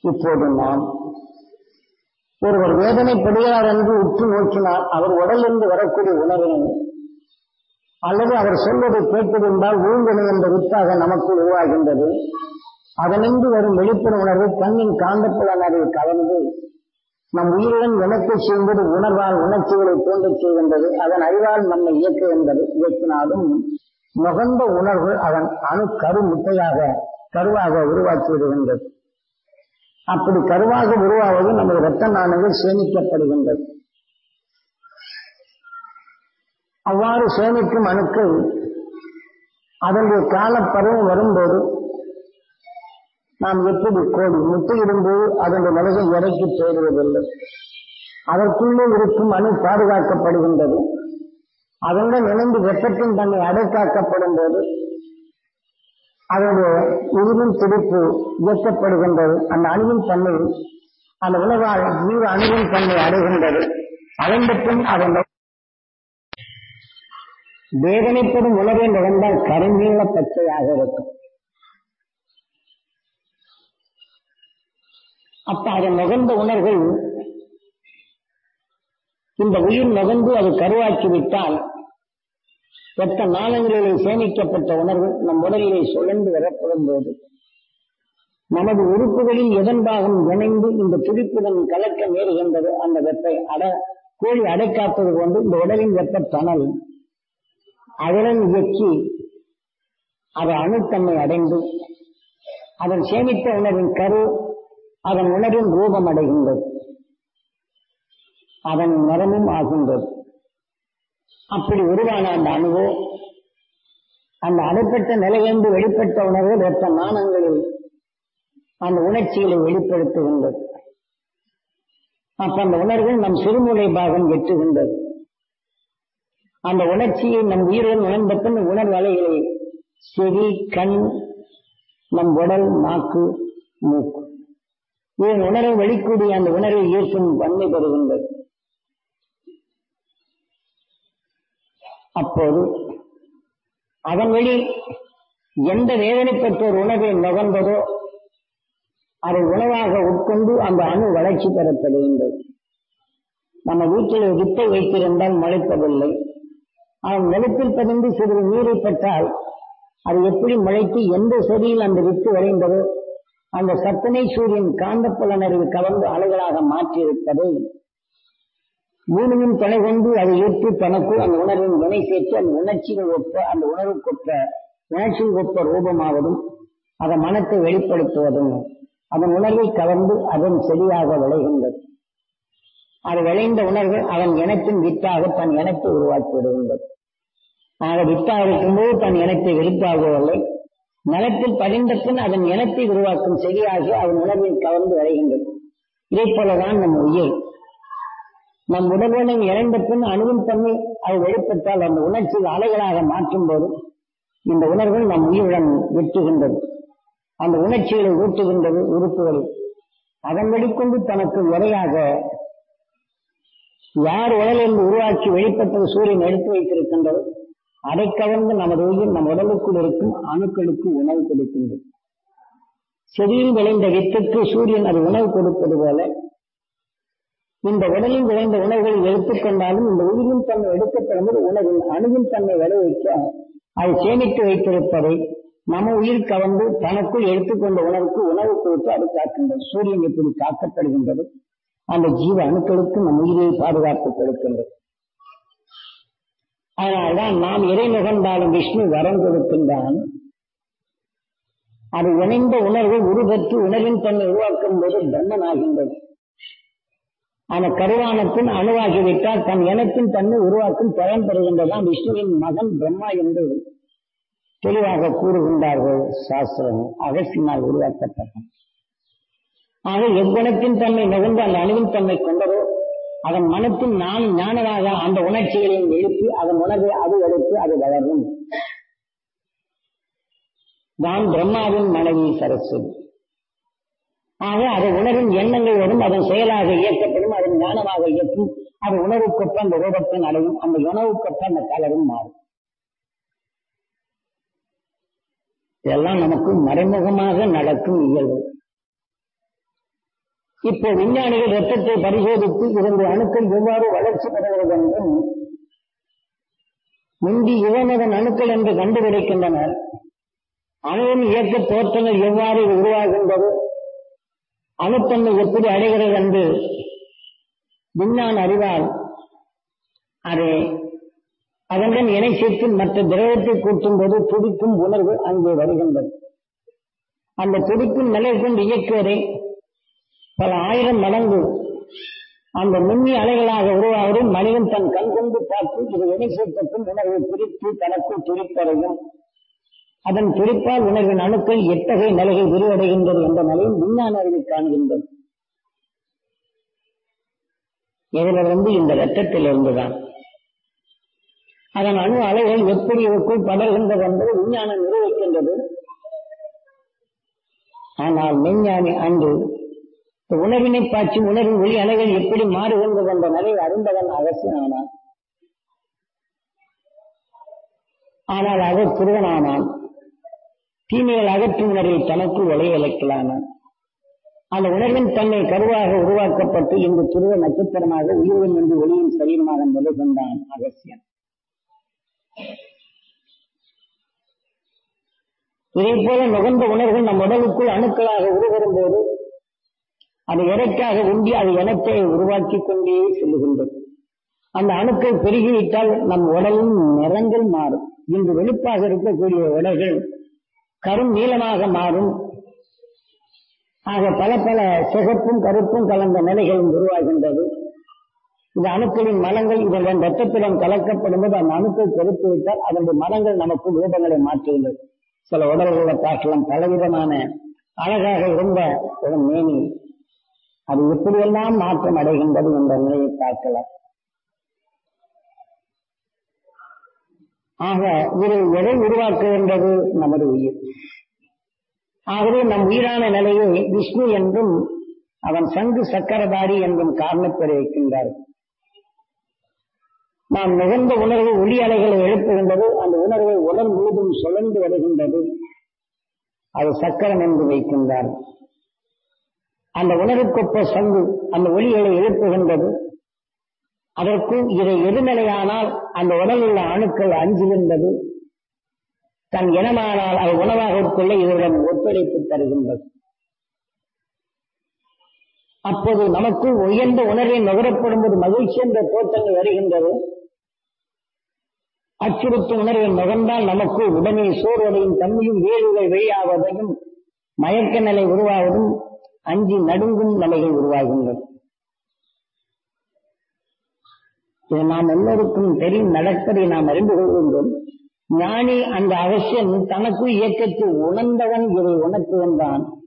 இப்போது நாம் ஒருவர் வேதனைப்படுகிறார் என்று உற்று நோக்கினால் அவர் உடலிருந்து வரக்கூடிய உணர்வினை அல்லது அவர் சொல்வதை கேட்டதென்றால் ஊழ்வினை என்ற வித்தாக நமக்கு உருவாகின்றது அதனின்று வரும் வெளிப்புற உணர்வு கண்ணின் காந்தப்புலனரில் கலந்து நம் உயிருடன் இணைக்க செய்வது உணர்வால் உணர்ச்சிகளை தோன்றச் செய்கின்றது அதன் அறிவால் நம்மை இயக்குகின்றது இயக்கினாலும் நுகர்ந்த உணர்வு அதன் அணு கரு முட்டையாக கருவாக உருவாக்கி விடுகின்றது அப்படி கருவாக உருவாவது நமது இரத்த நாணங்கள் சேமிக்கப்படுகின்றது அவ்வாறு சேமிக்கும் அணுக்கள் அதனுடைய காலப்பருவம் வரும்போது நாம் எப்படி கோடி முட்டையிடும்போது அதனுடைய நிலையை இறக்கி தேடுவதில்லை அதற்குள்ளே இருக்கும் அணு பாதுகாக்கப்படுகின்றது அதனுடன் இணைந்து வெப்பத்தின் தன்னை அடைக்காக்கப்படும் போது அதனுடைய உயிரின் துடிப்பு இயக்கப்படுகின்றது அந்த அணுவின் தன்மை அந்த உணவால் ஜீவ அணுவின் தன்மை அடைகின்றது அதன் அதன் வேதனைப்படும் உணவை நிகழ்ந்தால் கருநீள பச்சையாக இருக்கும் அப்ப அதை நுகர்ந்த உணர்வுகள் இந்த உயிர் நுகர்ந்து அது கருவாக்கி விட்டால் ரத்த நாளங்களிலே சேமிக்கப்பட்ட உணர்வு நம் உடலிலே சுழன்று வரப்படும் போது நமது உறுப்புகளில் எதன் பாகம் இணைந்து இந்த துடிப்புடன் கலக்க நேருகின்றது அந்த வெப்பை அட கோழி அடைக்காப்பது கொண்டு இந்த உடலின் வெப்ப தணல் அதனுடன் இயக்கி அது அணுத்தன்மை அடைந்து அதன் சேமித்த உணர்வின் கரு அதன் உணர்வின் ரூபம் அடைகின்றது அதன் நிறமும் ஆகின்றது அப்படி உருவான அந்த அணுவோ அந்த அடைப்பட்ட நிலையிலிருந்து வெளிப்பட்ட உணர்வு ரத்த நாணங்களில் அந்த உணர்ச்சிகளை வெளிப்படுத்துகின்றது அப்ப அந்த உணர்வு நம் சிறுமூளை பாகம் எட்டுகின்றது அந்த உணர்ச்சியை நம் உயிருடன் உணர்ந்த பின் உணர்வு அலைகளை செவி கண் நம் உடல் நாக்கு மூக்கு இதன் உணர்வை வெளிக்கூடிய அந்த உணர்வை ஈர்க்கும் வன்மை பெறுகின்றது அப்போது அதன் வழி எந்த வேதனைப்பட்ட ஒரு உணவை நுகர்ந்ததோ அதை உணவாக உட்கொண்டு அந்த அணு வளர்ச்சி பெறப்படுகின்றது நம்ம வீட்டில் வித்தை வைத்திருந்தால் முளைப்பதில்லை அவன் நிலத்தில் பதிந்து சிறிது நீரை பெற்றால் அது எப்படி முளைத்து எந்த செடியில் அந்த வித்து விளைந்ததோ அந்த சத்தனை சூரியன் காந்த புலனறிவு கலந்து அலைகளாக மாற்றியிருப்பதை பூமியின் துணை கொண்டு அதை ஏற்று தனக்கு அந்த உணர்வின் வினை சேர்த்து அந்த உணர்ச்சிகள் ஒப்ப அந்த உணர்வுக்கொப்ப உணர்ச்சிகள் ஒப்ப ரூபமாவதும் அதன் மனத்தை வெளிப்படுத்துவதும் அதன் உணர்வை கலந்து அதன் செடியாக விளைகின்றது அது விளைந்த உணர்வு அவன் இனத்தின் வித்தாக தன் இனத்தை உருவாக்கி விடுகின்றது ஆக வித்தாக இருக்கும்போது தன் இனத்தை வெளிப்பாகவில்லை நிலத்தில் பதிந்த பின் அதன் இனத்தை உருவாக்கும் செடியாகி அதன் உணர்வில் கலந்து விளைகின்றது இதை போலதான் நம் உயிர் நம் உடலுடன் இணைந்த பின் அணுவின் தன்மை அது வெளிப்பட்டால் அந்த உணர்ச்சியில் அலைகளாக மாற்றும் போது இந்த உணர்வுகள் நம் உயிருடன் வெட்டுகின்றது அந்த உணர்ச்சிகளை ஊட்டுகின்றது உறுப்புகள் அதன் வெளிக்கொண்டு தனக்கு இறையாக யார் உடலிருந்து உருவாக்கி வெளிப்பட்டது சூரியன் எடுத்து வைத்திருக்கின்றது அதை கவர்ந்து நமது உயிர் நம் உடலுக்குள் இருக்கும் அணுக்களுக்கு உணவு கொடுக்கின்றது செடியில் விளைந்த வித்துக்கு சூரியன் அது உணவு கொடுப்பது போல இந்த உடலில் விளைந்த உணவுகளை எடுத்துக்கொண்டாலும் இந்த உயிரின் தன்மை எடுக்கப்படும்போது உணவின் அணுவின் தன்மை விளைவிக்க அதை சேமித்து வைத்திருப்பதை நம்ம உயிர் கவர்ந்து தனக்குள் எடுத்துக்கொண்ட உணவுக்கு உணவு கொடுத்து அது காக்கின்றது சூரியன் எப்படி காக்கப்படுகின்றது அந்த ஜீவ அணுக்களுக்கு நம் உயிரை பாதுகாப்பு கொடுக்கின்றது அதனால்தான் நாம் எதை நுகர்ந்தாலும் விஷ்ணு வரம் கொடுக்கின்றான் அது இணைந்த உணர்வு உருவற்று உணர்வின் தன்மை உருவாக்கும் போது பிரம்மன் ஆகின்றது அந்த கருவானத்தின் அணுவாகிவிட்டால் தன் இனத்தின் தன்மை உருவாக்கும் பயன் பெறுகின்றதான் விஷ்ணுவின் மகன் பிரம்மா என்று தெளிவாக கூறுகின்றார்கள் சாஸ்திரம் அகசினால் உருவாக்கப்பட்ட ஆக எவ்குணத்தின் தன்மை மிகுந்த அந்த அணுவின் தன்மை கொண்டதோ அதன் மனத்தின் நான் ஞானமாக அந்த உணர்ச்சிகளையும் எழுப்பி அதன் உணர்வை அது எடுத்து அது வளரும் தான் பிரம்மாவின் மனைவி சரஸ்வதி ஆக அது உணர்வின் எண்ணங்கள் வரும் அதன் செயலாக இயக்கப்படும் அதன் ஞானமாக இயக்கும் அது உணவுக்கொப்ப அந்த ரூபத்தின் அடையும் அந்த உணவுக்கொப்ப அந்த கலரும் மாறும் இதெல்லாம் நமக்கு மறைமுகமாக நடக்கும் இயல்பு இப்போ விஞ்ஞானிகள் ரத்தத்தை பரிசோதித்து இரண்டு அணுக்கள் எவ்வாறு வளர்ச்சி பெறுகிறது என்றும் முந்தி இவனதன் அணுக்கள் என்று கண்டுபிடிக்கின்றனர் அணுவின் இயக்க தோற்றங்கள் எவ்வாறு உருவாகின்றது அணுத்தன்மை எப்படி அடைகிறது என்று விஞ்ஞான அறிவால் அது அதனுடன் இணை சேர்த்து மற்ற திரவத்தை கூட்டும் போது துடிக்கும் உணர்வு அங்கே வருகின்றது அந்த துடிக்கும் நிலை கொண்டு இயக்குவதை பல ஆயிரம் மடங்கு அந்த நுண்ணி அலைகளாக உருவாவது மனிதன் தன் கண் கொண்டு பார்த்து இது இணை சேர்த்தக்கும் உணர்வை பிரித்து தனக்கு துடிப்பறையும் அதன் துடிப்பால் உணர்வின் அணுக்கள் எத்தகைய நிலைகள் விரிவடைகின்றது என்ற நிலையும் விஞ்ஞான அறிவை காண்கின்றது இதிலிருந்து இந்த ரத்தத்தில் இருந்துதான் அதன் அணு அலைகள் எப்படி இதற்குள் படர்கின்றது என்பது விஞ்ஞானம் நிரூபிக்கின்றது ஆனால் மெஞ்ஞானி அன்று உணர்வினை பாய்ச்சி உணர்வின் ஒளி அலைகள் எப்படி மாறுகின்றது என்ற நிலையை அறிந்தவன் அவசியம் ஆனான் ஆனால் அவர் திருவனானான் தீமைகள் அகற்றும் உணர்வில் தனக்கு ஒளைய இழைக்கலானான் அந்த உணர்வின் தன்னை கருவாக உருவாக்கப்பட்டு இந்த துருவ நட்சத்திரமாக உயிர்வன் என்று ஒளியின் சரீரமாக நிலை கொண்டான் அவசியம் இதே போல நுகர்ந்த உணர்வுகள் நம் உடலுக்குள் அணுக்களாக உருவரும் போது அது எதற்காக உண்டி அது இனத்தை உருவாக்கி கொண்டே செல்லுகின்றது அந்த அணுக்கள் பெருகிவிட்டால் நம் உடலின் நிறங்கள் மாறும் இன்று வெளுப்பாக இருக்கக்கூடிய உடல்கள் கரும் நீளமாக மாறும் ஆக பல பல சிகப்பும் கருப்பும் கலந்த நிலைகளும் உருவாகின்றது இந்த அணுக்களின் மலங்கள் இதனுடன் ரத்தத்துடன் கலக்கப்படும் போது அந்த அணுக்கள் பெருத்து விட்டால் அதனுடைய மலங்கள் நமக்கு ரூபங்களை மாற்றுகின்றது சில உடல்களை பார்க்கலாம் பலவிதமான அழகாக இருந்த ஒரு மேனி அது எப்படியெல்லாம் மாற்றம் அடைகின்றது என்ற நிலையை பார்க்கலாம் ஆக இது எதை உருவாக்குகின்றது நமது உயிர் ஆகவே நம் உயிரான நிலையை விஷ்ணு என்றும் அவன் சங்கு சக்கரதாரி என்றும் காரணப்பெற வைக்கின்றார் நாம் நுகர்ந்த உணர்வு ஒளி அலைகளை எழுப்புகின்றது அந்த உணர்வை உடல் முழுதும் சுழந்து வருகின்றது அது சக்கரம் என்று வைக்கின்றார் அந்த உணர்வுக்கொப்ப சங்கு அந்த ஒளிகளை எழுப்புகின்றது அதற்கும் இதை எதிர்நிலையானால் அந்த உடல் உள்ள அணுக்கள் அஞ்சுகின்றது தன் இனமானால் அது உணவாக உட்கொள்ள இதனுடன் ஒத்துழைப்பு தருகின்றது அப்போது நமக்குள் உயர்ந்த உணர்வை நுகரப்படும் போது மகிழ்ச்சி என்ற தோற்றங்கள் வருகின்றது அச்சுறுத்தும் உணர்வை நுகர்ந்தால் நமக்கு உடனே சோர்வதையும் தன்மையும் வேலுகள் வெளியாவதையும் மயக்க நிலை உருவாவதும் அஞ்சி நடுங்கும் நிலைகள் உருவாகின்றது இது நாம் எல்லோருக்கும் தெரியும் நடப்பதை நாம் அறிந்து கொள்கின்றோம் ஞானி அந்த அவசியம் தனக்கு இயக்கத்தை உணர்ந்தவன் இதை உணர்த்துகின்றான்